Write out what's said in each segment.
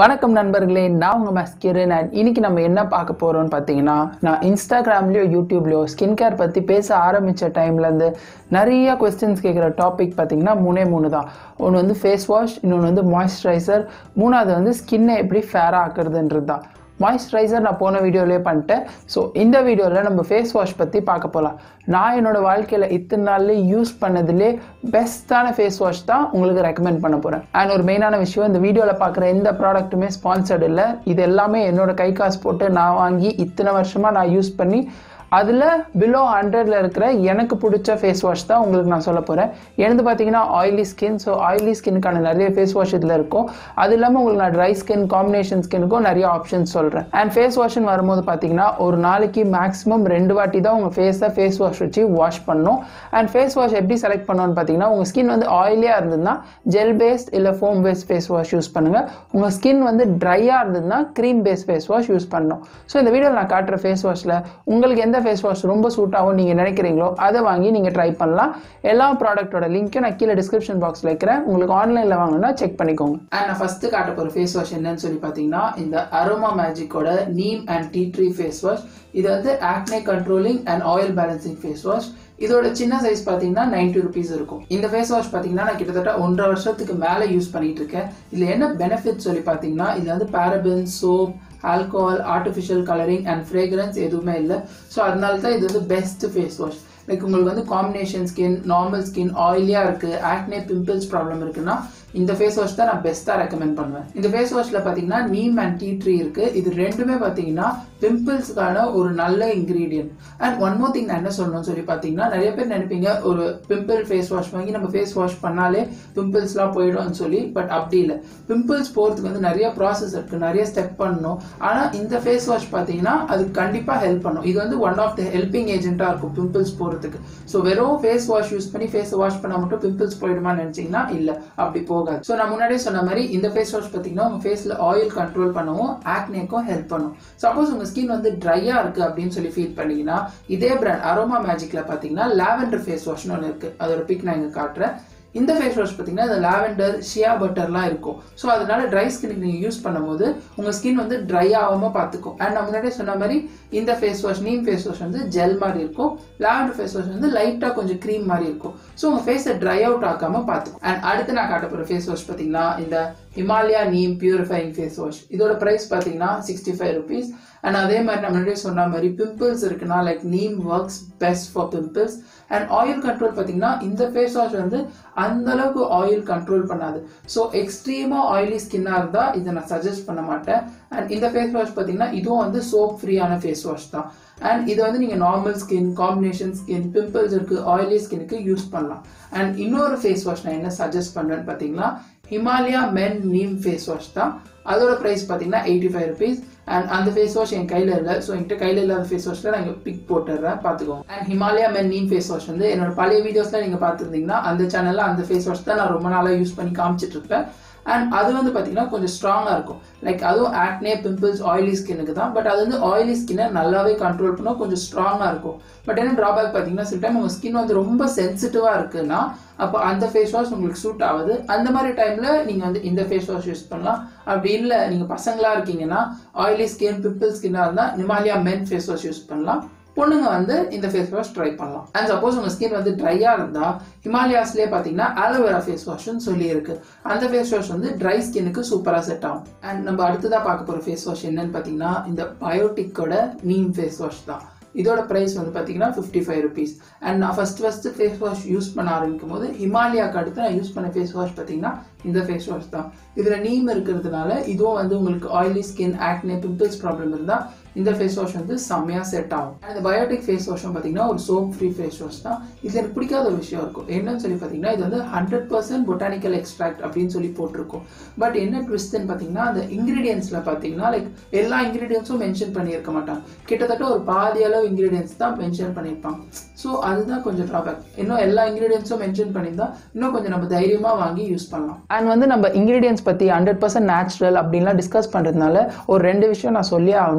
வணக்கம் நண்பர்களே நான் உங்கள் மஸ்கிரன் அண்ட் இன்னைக்கு நம்ம என்ன பார்க்க போகிறோம்னு பார்த்தீங்கன்னா நான் இன்ஸ்டாகிராம்லேயோ யூடியூப்லேயோ ஸ்கின் கேர் பற்றி பேச ஆரம்பித்த டைம்லேருந்து நிறைய கொஸ்டின்ஸ் கேட்குற டாபிக் பார்த்தீங்கன்னா மூணே மூணு தான் ஒன்று வந்து ஃபேஸ் வாஷ் இன்னொன்று வந்து மாய்ஸ்சரைசர் மூணாவது வந்து ஸ்கின்னை எப்படி ஃபேராக ஆக்குறதுன்றது தான் மாய்ஸ்சரைசர் நான் போன வீடியோலேயே பண்ணிட்டேன் ஸோ இந்த வீடியோவில் நம்ம ஃபேஸ் வாஷ் பற்றி பார்க்க போகலாம் நான் என்னோடய வாழ்க்கையில் இத்தனை நாள்லேயே யூஸ் பண்ணதுலே பெஸ்ட்டான ஃபேஸ் வாஷ் தான் உங்களுக்கு ரெக்கமெண்ட் பண்ண போகிறேன் அண்ட் ஒரு மெயினான விஷயம் இந்த வீடியோவில் பார்க்குற எந்த ப்ராடக்ட்டுமே ஸ்பான்சர்டு இல்லை இது எல்லாமே என்னோட கை காசு போட்டு நான் வாங்கி இத்தனை வருஷமாக நான் யூஸ் பண்ணி அதில் பிலோ ஹண்ட்ரடில் இருக்கிற எனக்கு பிடிச்ச ஃபேஸ் வாஷ் தான் உங்களுக்கு நான் சொல்ல போகிறேன் எனது பார்த்தீங்கன்னா ஆயிலி ஸ்கின் ஸோ ஆயிலி ஸ்கின்னுக்கான நிறைய ஃபேஸ் வாஷ் இதில் இருக்கும் அது இல்லாமல் உங்களுக்கு நான் ட்ரை ஸ்கின் காம்பினேஷன் ஸ்கின்னுக்கும் நிறைய ஆப்ஷன்ஸ் சொல்கிறேன் அண்ட் ஃபேஸ் வாஷ்னு வரும்போது பார்த்தீங்கன்னா ஒரு நாளைக்கு மேக்ஸிமம் ரெண்டு வாட்டி தான் உங்கள் ஃபேஸை ஃபேஸ் வாஷ் வச்சு வாஷ் பண்ணணும் அண்ட் ஃபேஸ் வாஷ் எப்படி செலக்ட் பண்ணணும்னு பார்த்தீங்கன்னா உங்கள் ஸ்கின் வந்து ஆயிலியாக இருந்ததுன்னா ஜெல் பேஸ்ட் இல்லை foam paste face wash use பண்ணுங்கள் உங்கள் ஸ்கின் வந்து ட்ரையாக இருந்ததுன்னா cream paste face wash use பண்ணணும் ஸோ இந்த வீடியோவில் நான் காட்டுற ஃபேஸ் வாஷில் உங்களுக்கு எந்த ஃபேஸ் வாஷ் ரொம்ப சூட் ஆகும் நீங்கள் நினைக்கிறீங்களோ அதை வாங்கி நீங்கள் ட்ரை பண்ணலாம் எல்லா ப்ராடக்ட்டோட லிங்க்கும் நான் கீழே டிஸ்கிரிப்ஷன் பாக்ஸில் வைக்கிறேன் உங்களுக்கு ஆன்லைனில் வாங்கணும்னா செக் பண்ணிக்கோங்க அண்ட் நான் ஃபஸ்ட்டு காட்ட போகிற ஃபேஸ் வாஷ் என்னன்னு சொல்லி பார்த்தீங்கன்னா இந்த அரோமா மேஜிக்கோட neem and tea tree face wash இது வந்து acne controlling and oil balancing face wash இதோட சின்ன சைஸ் பார்த்தீங்கன்னா நைன்டி ருபீஸ் இருக்கும் இந்த ஃபேஸ் வாஷ் பார்த்தீங்கன்னா நான் கிட்டத்தட்ட ஒன்றரை வருஷத்துக்கு மேலே யூஸ் பண்ணிட்டு இருக்கேன் இதில் என்ன பெனிஃபிட் சொல்லி பார்த்தீங்கன்னா இதில் வந்து paraben soap alcohol artificial colouring and fragrance எதுவுமே இல்லை ஸோ அதனால தான் இது வந்து பெஸ்ட் ஃபேஸ் வாஷ் லைக் உங்களுக்கு வந்து காம்பினேஷன் ஸ்கின் நார்மல் ஸ்கின் ஆயிலியாக இருக்குது ஆக்னே பிம்பிள்ஸ் ப்ராப்ளம் இருக்குன்னா இந்த ஃபேஸ் வாஷ் தான் நான் பெஸ்ட்டாக ரெக்கமெண்ட் பண்ணுவேன் இந்த ஃபேஸ் வாஷில் பார்த்தீங்கன்னா நீம் அண்ட் டீ ட்ரீ இருக்குது இது ரெண்டுமே பார்த்தீங்கன்னா பிம்பிள்ஸ்க்கான ஒரு நல்ல ingredient and one more thing நான் என்ன சொல்லணும்னு சொல்லி பார்த்தீங்கன்னா நிறைய பேர் நினைப்பீங்க ஒரு பிம்பிள் ஃபேஸ் வாஷ் வாங்கி நம்ம ஃபேஸ் வாஷ் பண்ணாலே பிம்பிள்ஸ்லாம் போயிடும்னு சொல்லி பட் அப்படி இல்லை பிம்பிள்ஸ் போகிறதுக்கு வந்து நிறைய ப்ராசஸ் இருக்குது நிறைய ஸ்டெப் பண்ணணும் ஆனால் இந்த ஃபேஸ் வாஷ் பார்த்தீங்கன்னா அது கண்டிப்பாக ஹெல்ப் பண்ணும் இது வந்து ஒன் ஆஃப் த ஹெல்பிங் ஏஜென்ட்டாக இருக்கும் பிம்பிள்ஸ் போகிறதுக்கு ஸோ வெறும் ஃபேஸ் வாஷ் யூஸ் பண்ணி ஃபேஸை வாஷ் பண்ணால் மட்டும் பிம்பிள்ஸ் போயிடுமான்னு நினச்சிங்கன்னா இல்லை அப்படி போகாது ஸோ நான் முன்னாடியே சொன்ன மாதிரி இந்த ஃபேஸ் வாஷ் பார்த்தீங்கன்னா உங்கள் ஃபேஸில் ஆயில் கண்ட்ரோல் பண்ணவும் ஆக்னேக்கும் ஹெல்ப் பண்ணும் சப்போஸ் உங்கள் ஸ்கின் வந்து ட்ரையாக இருக்குது அப்படின்னு சொல்லி ஃபீல் பண்ணீங்கன்னா இதே பிராண்ட் அரோமா மேஜிக்கில் பார்த்தீங்கன்னா லாவெண்டர் ஃபேஸ் வாஷ்னு ஒன்று இருக்குது அதோட பிக் நான் இங்கே காட்டுறேன் இந்த ஃபேஸ் வாஷ் பார்த்தீங்கன்னா இந்த லாவெண்டர் ஷியா பட்டர்லாம் இருக்கும் ஸோ அதனால ட்ரை ஸ்கின்னுக்கு நீங்கள் யூஸ் பண்ணும்போது உங்கள் ஸ்கின் வந்து ட்ரை ஆகாமல் பார்த்துக்கும் அண்ட் நான் முன்னாடியே சொன்ன மாதிரி இந்த face wash neem face wash வந்து ஜெல் மாதிரி இருக்கும் லாவெண்டர் ஃபேஸ் வாஷ் வந்து லைட்டாக கொஞ்சம் க்ரீம் மாதிரி இருக்கும் ஸோ உங்கள் ஃபேஸை ட்ரை அவுட் ஆக்காமல் பார்த்துக்கும் அண்ட் அடுத்து நான் காட்ட போகிற ஃபேஸ் வாஷ் பார்த்தீங்கன்னா இந்த Himalaya neem purifying face wash இதோட ப்ரைஸ் பார்த்தீங்கன்னா சிக்ஸ்டி ஃபைவ் ருபீஸ் அண்ட் அதே மாதிரி நான் முன்னாடியே சொன்ன மாதிரி பிம்பிள்ஸ் இருக்குன்னா like neem works best for pimples and oil control பார்த்தீங்கன்னா இந்த ஃபேஸ் வாஷ் வந்து அந்த அளவுக்கு ஆயில் கண்ட்ரோல் பண்ணாது ஸோ எக்ஸ்ட்ரீமாக ஆயிலி ஸ்கின்னாக இருந்தால் இதை நான் சஜஸ்ட் பண்ண மாட்டேன் அண்ட் இந்த ஃபேஸ் வாஷ் பார்த்தீங்கன்னா இதுவும் வந்து சோப் ஃப்ரீயான ஃபேஸ் வாஷ் தான் அண்ட் இது வந்து நீங்கள் normal skin combination skin pimples இருக்குது ஆயிலி ஸ்கின்னுக்கு யூஸ் பண்ணலாம் அண்ட் இன்னொரு ஃபேஸ் வாஷ் நான் என்ன சஜஸ்ட் பண்ணுறேன்னு பார்த்தீங்கன்னா Himalaya men neem face wash தான் அதோட ப்ரைஸ் பார்த்தீங்கன்னா எயிட்டி ஃபைவ் ருபீஸ் அண்ட் அந்த ஃபேஸ் வாஷ் என் கையில் இல்லை ஸோ என்கிட்ட கையில் இல்லாத ஃபேஸ் வாஷில் நான் இங்கே பிக் போட்டுடுறேன் பார்த்துக்கோங்க and Himalaya men neem face wash வந்து என்னோட பழைய வீடியோஸில் நீங்கள் பார்த்துருந்தீங்கன்னா அந்த சேனலில் அந்த ஃபேஸ் வாஷ் தான் நான் ரொம்ப நாளாக யூஸ் பண்ணி காமிச்சிட்டு இருப்பேன் அண்ட் அது வந்து பார்த்தீங்கன்னா கொஞ்சம் ஸ்ட்ராங்காக இருக்கும் லைக் அதுவும் ஆக்னே பிம்பிள்ஸ் ஆயிலி ஸ்கின்னுக்கு தான் பட் அது வந்து ஆயிலி ஸ்கின்னை நல்லாவே கண்ட்ரோல் பண்ண கொஞ்சம் ஸ்ட்ராங்காக இருக்கும் பட் என்ன ட்ராபேக் பார்த்தீங்கன்னா சில டைம் உங்கள் ஸ்கின் வந்து ரொம்ப சென்சிட்டிவாக இருக்குன்னா அப்போ அந்த ஃபேஸ் வாஷ் உங்களுக்கு சூட் ஆகுது அந்த மாதிரி டைமில் நீங்கள் வந்து இந்த ஃபேஸ் வாஷ் யூஸ் பண்ணலாம் அப்படி இல்லை நீங்கள் பசங்களாக இருக்கீங்கன்னா ஆயிலி ஸ்கின் பிம்பிள் ஸ்கின்னாக இருந்தால் Himalaya men face wash use பண்ணலாம் பொண்ணுங்க வந்து இந்த ஃபேஸ் வாஷ் ட்ரை பண்ணலாம் அண்ட் சப்போஸ் உங்கள் ஸ்கின் வந்து ட்ரையாக இருந்தால் ஹிமாலயாஸ்லேயே பார்த்தீங்கன்னா ஆலோவேரா ஃபேஸ் வாஷ்னு சொல்லி இருக்கு அந்த ஃபேஸ் வாஷ் வந்து ட்ரை ஸ்கின்னுக்கு சூப்பராக செட் ஆகும் அண்ட் நம்ம அடுத்ததாக பார்க்க போகிற ஃபேஸ் வாஷ் என்னன்னு பார்த்தீங்கன்னா இந்த பயோட்டிக்கோட நீம் ஃபேஸ் வாஷ் தான் இதோட ப்ரைஸ் வந்து பார்த்தீங்கன்னா ஃபிஃப்டி ஃபைவ் ருபீஸ் அண்ட் நான் first first face wash use பண்ண ஆரம்பிக்கும் போது ஹிமாலயாக்கு அடுத்து நான் யூஸ் பண்ண ஃபேஸ் வாஷ் பார்த்தீங்கன்னா இந்த ஃபேஸ் வாஷ் தான் இதில் நீம் இருக்கிறதுனால இதுவும் வந்து உங்களுக்கு oily skin acne pimples problem இருந்தால் இந்த ஃபேஸ் வாஷ் வந்து செம்மையாக செட் ஆகும் அண்ட் இந்த பயோட்டிக் ஃபேஸ் வாஷும் பார்த்தீங்கன்னா ஒரு சோப் ஃப்ரீ ஃபேஸ் வாஷ் தான் இது எனக்கு பிடிக்காத ஒரு விஷயம் இருக்கும் என்னன்னு சொல்லி பார்த்தீங்கன்னா இது வந்து ஹண்ட்ரட் பர்சன்ட் பொட்டானிக்கல் எக்ஸ்ட்ராக்ட் அப்படின்னு சொல்லி போட்டிருக்கும் பட் என்ன ட்விஸ்ட்னு பார்த்தீங்கன்னா அந்த இன்க்ரீடியன்ஸில் பார்த்தீங்கன்னா லைக் எல்லா இன்க்ரீடியன்ஸும் மென்ஷன் பண்ணியிருக்க மாட்டாங்க கிட்டத்தட்ட ஒரு பாதி அளவு இன்க்ரீடியன்ஸ் தான் மென்ஷன் பண்ணியிருப்பாங்க ஸோ அதுதான் கொஞ்சம் ட்ராபேக் இன்னும் எல்லா இன்க்ரீடியன்ஸும் மென்ஷன் பண்ணியிருந்தா இன்னும் கொஞ்சம் நம்ம தைரியமாக வாங்கி யூஸ் பண்ணலாம் அண்ட் வந்து நம்ம இன்க்ரீடியன்ஸ் பற்றி ஹண்ட்ரட் பர்சன்ட் நேச்சுரல் அப்படின்லாம் டிஸ்கஸ் பண்ணுறதுனால ஒரு ரெண்டு விஷயம் நான் சொல்லி ஆகணும் ஸோ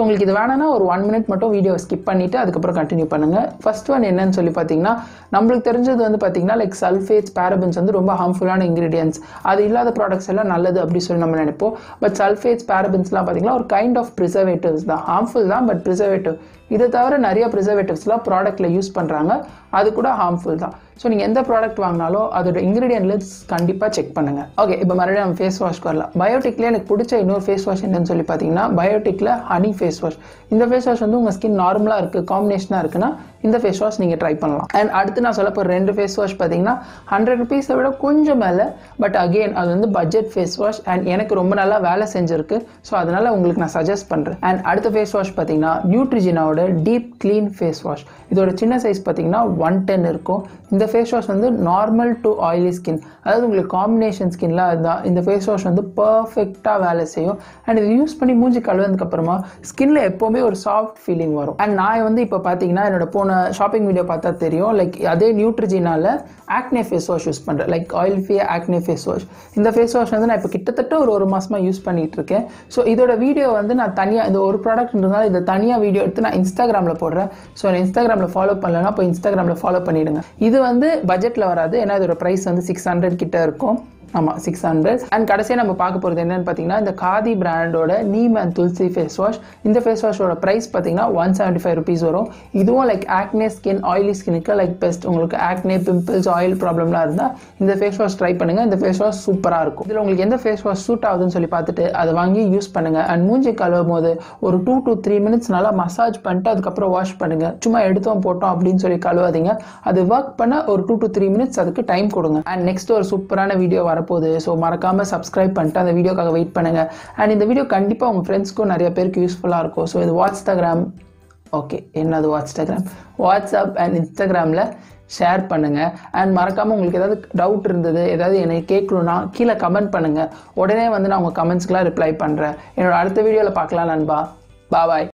உங்களுக்கு இது வேணாம்னா ஒரு ஒன் மினிட் மட்டும் வீடியோ ஸ்கிப் பண்ணிவிட்டு அதுக்கப்புறம் கண்டினியூ பண்ணுங்கள் ஃபர்ஸ்ட் ஒன் என்னன்னு சொல்லி பார்த்தீங்கன்னா நம்மளுக்கு தெரிஞ்சது வந்து பார்த்தீங்கன்னா லைக் சல்ஃபேட்ஸ் பேரபன்ஸ் வந்து ரொம்ப ஹார்ம்ஃபுல்லான இன்க்ரீடியன்ஸ் அது இல்லாத ப்ராடக்ட்ஸ் எல்லாம் நல்லது அப்படி சொல்லி நம்ம நினைப்போம் பட் சல்ஃபேட்ஸ் பேரபன்ஸ்லாம் பார்த்தீங்கன்னா ஒரு கைண்ட் ஆஃப் ப்ரிசர்வேட்டிவ்ஸ் தான் ஹார்ம்ஃபுல் தான் பட் ப்ரிசர்வேட்டிவ் இதை தவிர நிறைய ப்ரிசர்வேட்டிவ்ஸ்லாம் ப்ராடக்ட்டில் யூஸ் பண்ணுறாங்க அது கூட ஹார்ம்ஃபுல் தான் ஸோ நீங்கள் எந்த ப்ராடக்ட் வாங்கினாலும் அதோட இன்க்ரீடியன்ட் லிஸ்ட் கண்டிப்பாக செக் பண்ணுங்கள் ஓகே இப்போ மறுபடியும் நம்ம ஃபேஸ் வாஷ்க்கு வரலாம் பயோட்டிக்லேயே எனக்கு பிடிச்ச இன்னொரு ஃபேஸ் வாஷ் என்னன்னு சொல்லி பார்த்தீங்கன்னா பயோட்டிக்கில் ஹனி ஃபேஸ் வாஷ் இந்த ஃபேஸ் வாஷ் வந்து உங்கள் ஸ்கின் நார்மலாக இருக்குது காம்பினேஷனாக இருக்குன்னா இந்த ஃபேஸ் வாஷ் நீங்கள் ட்ரை பண்ணலாம் அண்ட் அடுத்து நான் சொல்ல போகிற ரெண்டு ஃபேஸ் வாஷ் பார்த்தீங்கன்னா ஹண்ட்ரட் ருபீஸை விட கொஞ்சம் மேலே பட் அகெயின் அது வந்து பட்ஜெட் ஃபேஸ் வாஷ் அண்ட் எனக்கு ரொம்ப நல்லா வேலை செஞ்சுருக்கு ஸோ அதனால் உங்களுக்கு நான் சஜஸ்ட் பண்ணுறேன் அண்ட் அடுத்த ஃபேஸ் வாஷ் பார்த்தீங்கன்னா நியூட்ரிஜினாவோட டீப் க்ளீன் ஃபேஸ் வாஷ் இதோட சின்ன சைஸ் பார்த்தீங்கன்னா ஒன் டென் இருக்கும் இந்த ஃபேஸ் வாஷ் வந்து நார்மல் டு ஆயிலி ஸ்கின் அதாவது உங்களுக்கு காம்பினேஷன் ஸ்கின்லாம் அதுதான் இந்த ஃபேஸ் வாஷ் வந்து பர்ஃபெக்டாக வேலை செய்யும் அண்ட் இது யூஸ் பண்ணி மூஞ்சி கழுவதுக்கப்புறமா ஸ்கின்ல எப்போவுமே ஒரு சாஃப்ட் ஃபீலிங் வரும் அண்ட் நான் வந்து இப்போ பார்த்தீங்கன்னா என்னோட போன ஷாப்பிங் வீடியோ பார்த்தா தெரியும் லைக் அதே நியூட்ரிஜினால ஆக்னே ஃபேஸ் வாஷ் யூஸ் பண்ணுறேன் like oil free acne face wash இந்த ஃபேஸ் வாஷ் வந்து நான் இப்போ கிட்டத்தட்ட ஒரு ஒரு மாசமாக யூஸ் பண்ணிட்டு இருக்கேன் ஸோ இதோட வீடியோ வந்து நான் தனியாக இந்த ஒரு ப்ராடக்ட்ன்றதுனால இதை தனியாக வீடியோ எடுத்து நான் இன்ஸ்டாகிராமில் போடுறேன் ஸோ நான் இன்ஸ்டாகிராமில் ஃபாலோ பண்ணலன்னா இப்போ இன்ஸ்டாகிராமில் ஃபாலோ பண்ணிடுங்க இது வந்து பட்ஜெட்டில் வராது ஏன்னா இதோட ப்ரைஸ் வந்து சிக்ஸ் ஹண்ட்ரட் கிட்ட இருக்கும் ஆமாம் சிக்ஸ் ஹண்ட்ரட் அண்ட் கடைசியாக நம்ம பார்க்க போகிறது என்னன்னு பார்த்தீங்கன்னா இந்த காதி பிராண்டோட neem and tulsi face wash இந்த ஃபேஸ் வாஷோட ப்ரைஸ் பார்த்தீங்கன்னா ஒன் செவன்ட்டி ஃபைவ் ருபீஸ் வரும் இதுவும் லைக் ஆக்னே ஸ்கின் ஆயிலி ஸ்கினுக்கு லைக் பெஸ்ட் உங்களுக்கு ஆக்னே பிம்பிள்ஸ் ஆயில் ப்ராப்ளம்லாம் இருந்தால் இந்த ஃபேஸ் வாஷ் ட்ரை பண்ணுங்கள் இந்த ஃபேஸ் வாஷ் சூப்பராக இருக்கும் இதில் உங்களுக்கு எந்த ஃபேஸ் வாஷ் சூட் ஆகுதுன்னு சொல்லி பார்த்துட்டு அதை வாங்கி யூஸ் பண்ணுங்கள் அண்ட் மூஞ்சி கழுவும் போது ஒரு டூ டு த்ரீ மினிட்ஸ் நல்லா மசாஜ் பண்ணிட்டு அதுக்கப்புறம் வாஷ் பண்ணுங்கள் சும்மா எடுத்தோம் போட்டோம் அப்படின்னு சொல்லி கழுவாதீங்க அது ஒர்க் பண்ண ஒரு டூ டு த்ரீ மினிட்ஸ் அதுக்கு டைம் கொடுங்க அண்ட் நெக்ஸ்ட் ஒரு சூப்பரான வீடியோ வரப்போகுது ஸோ மறக்காமல் சப்ஸ்கிரைப் பண்ணிட்டு அந்த வீடியோக்காக வெயிட் பண்ணுங்கள் அண்ட் இந்த வீடியோ கண்டிப்பாக உங்கள் ஃப்ரெண்ட்ஸ்க்கும் நிறைய பேருக்கு யூஸ்ஃபுல்லாக இருக்கும் ஸோ இது வாட்ஸ்டாகிராம் ஓகே என்னது வாட்ஸ்டாகிராம் வாட்ஸ்அப் அண்ட் இன்ஸ்டாகிராமில் ஷேர் பண்ணுங்கள் அண்ட் மறக்காமல் உங்களுக்கு ஏதாவது டவுட் இருந்தது ஏதாவது என்னை கேட்கணுன்னா கீழே கமெண்ட் பண்ணுங்கள் உடனே வந்து நான் உங்கள் கமெண்ட்ஸ்க்கெலாம் ரிப்ளை பண்ணுறேன் என்னோட அடுத்த வீடியோவில் பார்க்கலாம் நண்பா பாய்